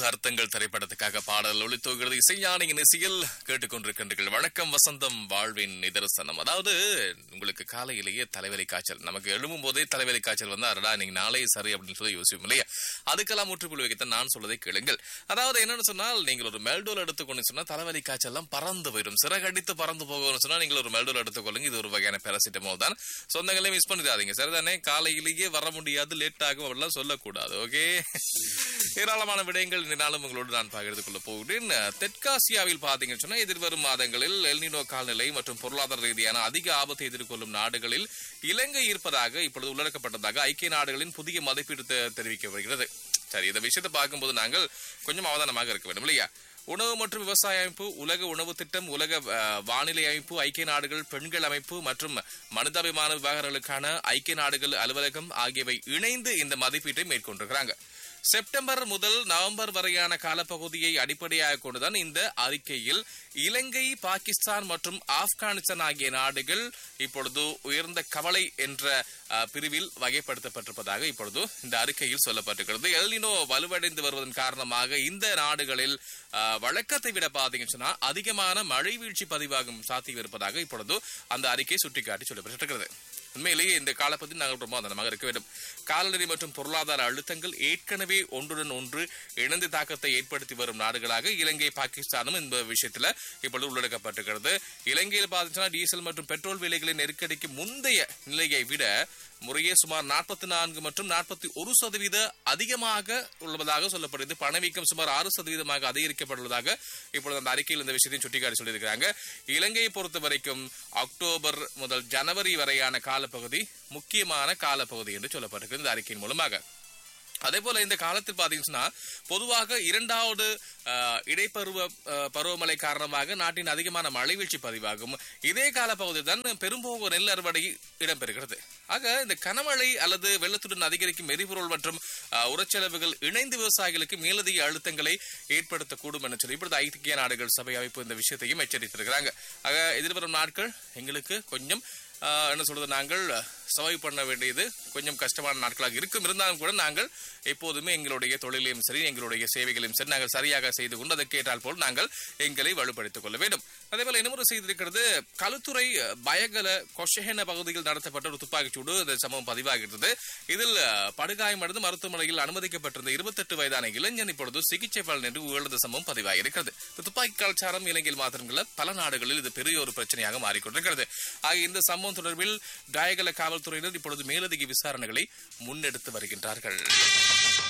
அர்த்தங்கள் திரைப்படத்துக்காக பாடல் ஒளித்தோகிறது இசைஞானியின் இசையில் கேட்டுக்கொண்டிருக்கின்றீர்கள் வணக்கம் வசந்தம் வாழ்வின் நிதர்சனம் அதாவது உங்களுக்கு காலையிலேயே தலைவலி காய்ச்சல் நமக்கு எழும்பும் போதே தலைவலி காய்ச்சல் வந்தா அடடா நீங்க நாளே சரி அப்படின்னு சொல்லி யோசிப்போம் இல்லையா அதுக்கெல்லாம் முற்றுப்புள்ளி வைக்க நான் சொல்வதை கேளுங்கள் அதாவது என்னன்னு சொன்னால் நீங்கள் ஒரு மெல்டோல் எடுத்துக்கொண்டு சொன்னா தலைவலி காய்ச்சல் எல்லாம் பறந்து போயிடும் சிறகடித்து பறந்து போகணும்னு சொன்னா நீங்கள் ஒரு மெல்டோல் எடுத்துக்கொள்ளுங்க இது ஒரு வகையான பேராசிட்டமால் தான் சொந்தங்களே மிஸ் பண்ணிடாதீங்க சரிதானே காலையிலேயே வர முடியாது லேட் ஆகும் அப்படிலாம் சொல்லக்கூடாது ஓகே ஏராளமான விடயங்கள் இந்த நாளும் உங்களோடு நான் பகிர்ந்து கொள்ள போகிறேன் தெற்காசியாவில் பார்த்தீங்கன்னு சொன்னா எதிர்வரும் மாதங்களில் எல்னினோ கால்நிலை மற்றும் பொருளாதார ரீதியான அதிக ஆபத்தை எதிர்கொள்ளும் நாடுகளில் இலங்கை இருப்பதாக இப்பொழுது உள்ளடக்கப்பட்டதாக ஐக்கிய நாடுகளின் புதிய மதிப்பீடு தெ- தெரிவிக்கப்படுகிறது சரி இந்த விஷயத்தை பார்க்கும்போது நாங்கள் கொஞ்சம் அவதானமாக இருக்க வேண்டும் இல்லையா உணவு மற்றும் விவசாய அமைப்பு உலக உணவு திட்டம் உலக அஹ், வானிலை அமைப்பு ஐக்கிய நாடுகள் பெண்கள் அமைப்பு மற்றும் மனிதாபிமான விவகாரங்களுக்கான ஐக்கிய நாடுகள் அலுவலகம் ஆகியவை இணைந்து இந்த மதிப்பீட்டை மேற்கொண்டிருக்கிறாங்க செப்டம்பர் முதல் நவம்பர் வரையான காலப்பகுதியை அடிப்படையாக கொண்டுதான் இந்த அறிக்கையில் இலங்கை பாகிஸ்தான் மற்றும் ஆப்கானிஸ்தான் ஆகிய நாடுகள் இப்பொழுது உயர்ந்த கவலை என்ற அஹ், பிரிவில் வகைப்படுத்தப்பட்டிருப்பதாக இப்பொழுது இந்த அறிக்கையில் சொல்லப்பட்டிருக்கிறது எல்னினோ வலுவடைந்து வருவதன் காரணமாக இந்த நாடுகளில் அஹ், வழக்கத்தை விட பாத்தீங்கன்னு சொன்னா அதிகமான மழை வீழ்ச்சி பதிவாகும் சாத்தியம் இருப்பதாக இப்பொழுது அந்த அறிக்கை சுட்டிக்காட்டி சொல்லப்பட்டிருக்கிறது உண்மையிலேயே இந்த காலப்பகுதி நாங்கள் ரொம்ப அதனமாக இருக்க வேண்டும் காலநிலை மற்றும் பொருளாதார அழுத்தங்கள் ஏற்கனவே ஒன்றுடன் ஒன்று இணைந்து தாக்கத்தை ஏற்படுத்தி வரும் நாடுகளாக இலங்கை பாகிஸ்தானும் இந்த விஷயத்துல இப்பொழுது உள்ளடக்கப்பட்டிருக்கிறது இலங்கையில் பார்த்தீங்கன்னா டீசல் மற்றும் பெட்ரோல் விலைகளின் நெருக்கடிக்கு முந்தைய நிலையை விட முறையே சுமார் நாற்பத்தி நான்கு மற்றும் நாற்பத்தி ஒரு சதவீத அதிகமாக உள்ளதாக சொல்லப்படுகிறது பணவீக்கம் சுமார் ஆறு சதவீதமாக அதிகரிக்கப்பட்டுள்ளதாக இப்பொழுது அந்த அறிக்கையில் இந்த விஷயத்தையும் சுட்டிக்காட்டி சொல்லியிருக்கிறாங்க இலங்கையை பொறுத்த வரைக்கும் அக்டோபர் முதல் ஜனவரி வரையான காலப்பகுதி முக்கியமான காலப்பகுதி என்று சொல்லப்பட்டிருக்கிறது இந்த அறிக்கையின் மூலமாக அதே போல இந்த காலத்தில் பாத்தீங்கன்னா பொதுவாக இரண்டாவது அஹ், இடைப்பருவ அஹ், பருவமழை காரணமாக நாட்டின் அதிகமான மழை வீழ்ச்சி பதிவாகும் இதே காலப்பகுதியில் தான் பெரும்போக நெல் அறுவடை இடம்பெறுகிறது ஆக இந்த கனமழை அல்லது வெள்ளத்துடன் அதிகரிக்கும் எரிபொருள் மற்றும் அஹ், உரச்செலவுகள் இணைந்து விவசாயிகளுக்கு மேலதிக அழுத்தங்களை ஏற்படுத்தக்கூடும் என சொல்லி இப்பொழுது ஐக்கிய நாடுகள் சபை அமைப்பு இந்த விஷயத்தையும் எச்சரித்திருக்கிறாங்க ஆக எதிர்வரும் நாட்கள் எங்களுக்கு கொஞ்சம் ஆஹ் என்ன சொல்றது நாங்கள் சர்வை பண்ண வேண்டியது கொஞ்சம் கஷ்டமான நாட்களாக இருக்கும் இருந்தாலும் கூட நாங்கள் எப்போதுமே எங்களுடைய தொழிலையும் சரி எங்களுடைய சேவைகளையும் சரி நாங்கள் சரியாக செய்து கொண்டு அதை கேட்டால் போல் நாங்கள் எங்களை வலுப்படுத்திக் கொள்ள வேண்டும் அதே போல இன்னொரு செய்தி இருக்கிறது களுத்துறை அஹ், பயகல கொஷஹென பகுதியில் நடத்தப்பட்ட ஒரு துப்பாக்கிச்சூடு இந்த சம்பவம் பதிவாகிறது இதில் அஹ், படுகாயமடைந்து மருத்துவமனையில் அனுமதிக்கப்பட்டிருந்த இருபத்தெட்டு வயதான இளைஞன் இப்பொழுது சிகிச்சை பலன் என்று உயர்ந்த சம்பவம் பதிவாகியிருக்கிறது இந்த துப்பாக்கி கலாச்சாரம் இலங்கையில் மாத்திரங்கள பல நாடுகளில் இது பெரிய ஒரு பிரச்சனையாக மாறிக்கொண்டிருக்கிறது ஆக இந்த சம்பவம் தொடர்பில் டயகல காவல்துறையினர் இப்பொழுது மேலதிக விசாரணைகளை முன்னெடுத்து வருகின்றார்கள்